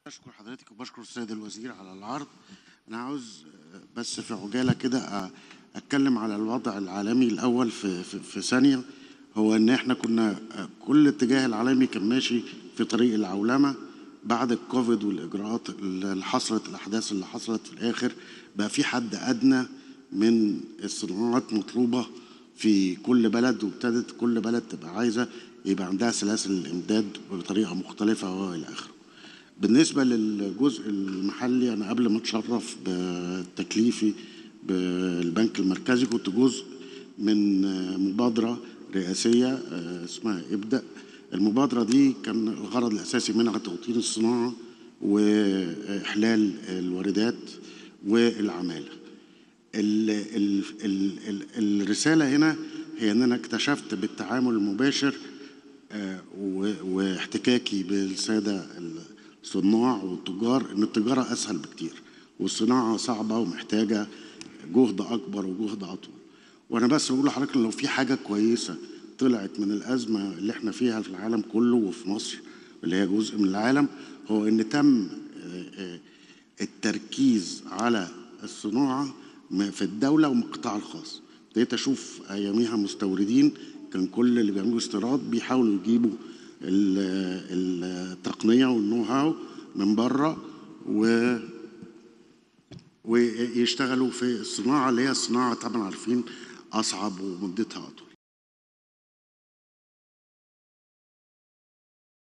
بشكر حضرتك وبشكر السيد الوزير على العرض انا عاوز بس في عجاله كده اتكلم على الوضع العالمي الاول في في, في ثانيه هو ان احنا كنا كل اتجاه العالمي كان ماشي في طريق العولمه بعد الكوفيد والاجراءات اللي حصلت الاحداث اللي حصلت في الاخر بقى في حد ادنى من الصناعات مطلوبه في كل بلد وابتدت كل بلد تبقى عايزه يبقى عندها سلاسل الامداد بطريقه مختلفه والى اخره. بالنسبه للجزء المحلي انا قبل ما اتشرف بتكليفي بالبنك المركزي كنت جزء من مبادره رئاسيه اسمها ابدا المبادره دي كان الغرض الاساسي منها توطين الصناعه واحلال الواردات والعماله ال ال ال ال الرساله هنا هي ان انا اكتشفت بالتعامل المباشر واحتكاكي بالساده الصناع والتجار ان التجاره اسهل بكتير والصناعه صعبه ومحتاجه جهد اكبر وجهد اطول وانا بس بقول لحضرتك لو في حاجه كويسه طلعت من الازمه اللي احنا فيها في العالم كله وفي مصر اللي هي جزء من العالم هو ان تم التركيز على الصناعه في الدوله ومن القطاع الخاص ابتديت اشوف اياميها مستوردين كان كل اللي بيعملوا استيراد بيحاولوا يجيبوا التقنيه والنو هاو من بره و ويشتغلوا في الصناعه اللي هي الصناعه طبعا عارفين اصعب ومدتها اطول